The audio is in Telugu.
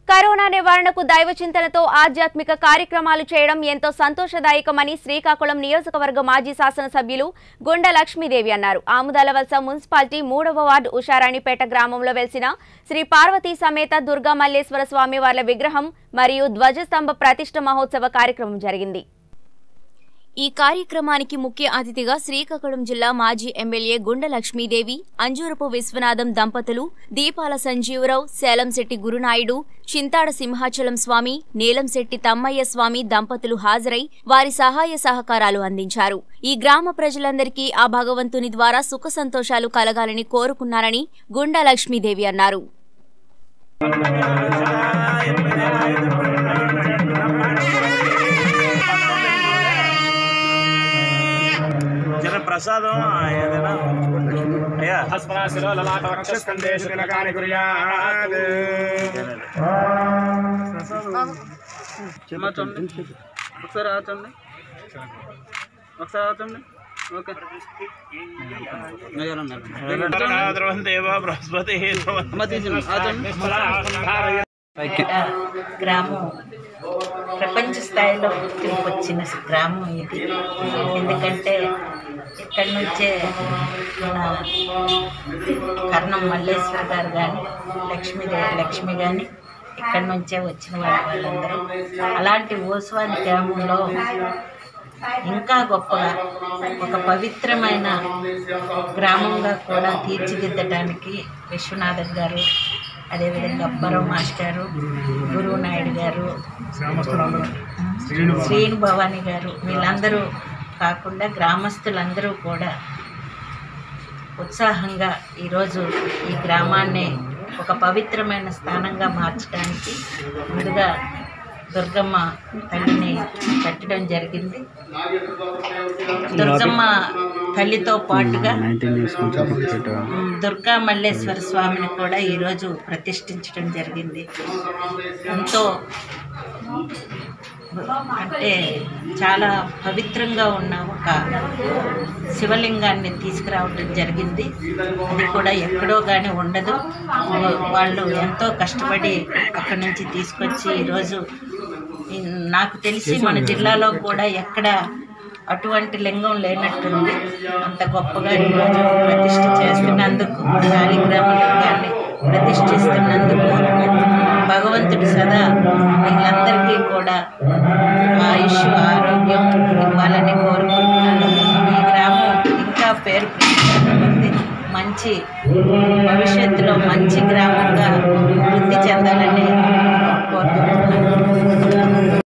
కరోనా నివారణకు దైవ చింతనతో ఆధ్యాత్మిక కార్యక్రమాలు చేయడం ఎంతో సంతోషదాయకమని శ్రీకాకుళం నియోజకవర్గ మాజీ శాసనసభ్యులు గుండ లక్ష్మీదేవి అన్నారు ఆముదాలవలస మున్సిపాలిటీ మూడవ వార్డు ఉషారాణిపేట గ్రామంలో వెలిసిన శ్రీ పార్వతీ సమేత దుర్గా మల్లేశ్వర స్వామి వార్ల విగ్రహం మరియు ధ్వజస్తంభ ప్రతిష్ఠ మహోత్సవ కార్యక్రమం జరిగింది ఈ కార్యక్రమానికి ముఖ్య అతిథిగా శ్రీకాకుళం జిల్లా మాజీ ఎమ్మెల్యే గుండ లక్ష్మీదేవి అంజూరపు విశ్వనాథం దంపతులు దీపాల సంజీవరావు సేలంశెట్టి గురునాయుడు చింతాడ సింహాచలం స్వామి నీలంశెట్టి తమ్మయ్య స్వామి దంపతులు హాజరై వారి సహాయ సహకారాలు అందించారు ఈ గ్రామ ప్రజలందరికీ ఆ భగవంతుని ద్వారా సుఖ సంతోషాలు కలగాలని కోరుకున్నారని గుండ లక్ష్మీదేవి అన్నారు జర ప్రసాదం ఏదైనా అయ్యా హస్మనాశిలో లలాటవక్షస్కందేషు తిలకాని కుర్యాత్ చూడండి ఒకసారి ఆచండి ఒకసారి ఆచండి ఓకే దేవ బృహస్పతి అమ్మ తీసింది ఆచండి గ్రామం ప్రపంచ స్థాయిలో గుర్తింపు వచ్చిన గ్రామం ఇది ఎందుకంటే ఇక్కడి నుంచే మన కర్ణం మల్లేశ్వర గారు కానీ లక్ష్మీ లక్ష్మి కానీ ఇక్కడి నుంచే వచ్చిన వాళ్ళు వాళ్ళందరూ అలాంటి ఓస్వాని గ్రామంలో ఇంకా గొప్పగా ఒక పవిత్రమైన గ్రామంగా కూడా తీర్చిదిద్దడానికి విశ్వనాథన్ గారు అదేవిధంగా అప్పారావు మాస్టారు గురువు నాయుడు గారు శ్రీను భవానీ గారు వీళ్ళందరూ కాకుండా గ్రామస్తులందరూ కూడా ఉత్సాహంగా ఈరోజు ఈ గ్రామాన్ని ఒక పవిత్రమైన స్థానంగా మార్చడానికి ముందుగా దుర్గమ్మ తల్లిని కట్టడం జరిగింది దుర్గమ్మ తల్లితో పాటుగా ఉమ్, దుర్గా మల్లేశ్వర స్వామిని కూడా ఈరోజు ప్రతిష్ఠించడం జరిగింది ఎంతో అంటే చాలా పవిత్రంగా ఉన్న ఒక శివలింగాన్ని తీసుకురావటం జరిగింది అది కూడా ఎక్కడో కానీ ఉండదు వాళ్ళు ఎంతో కష్టపడి అక్కడి నుంచి తీసుకొచ్చి ఈరోజు ఈ- నాకు తెలిసి మన జిల్లాలో కూడా ఎక్కడ అటువంటి లింగం లేనట్టుంది అంత గొప్పగా ఈరోజు ప్రతిష్ఠ చేస్తున్నందుకు శాలిగ్రామ లింగాన్ని ప్రతిష్ఠిస్తున్నందుకు భగవంతుడు సదా వీళ్ళందరికీ కూడా ఆయుష్ ఆరోగ్యం ఇవ్వాలని కోరుకుంటున్నాను ఈ గ్రామం ఇంకా పేరు ప్రఖ్యాతి మంచి భవిష్యత్తులో మంచి గ్రామంగా వృద్ధి చెందాలని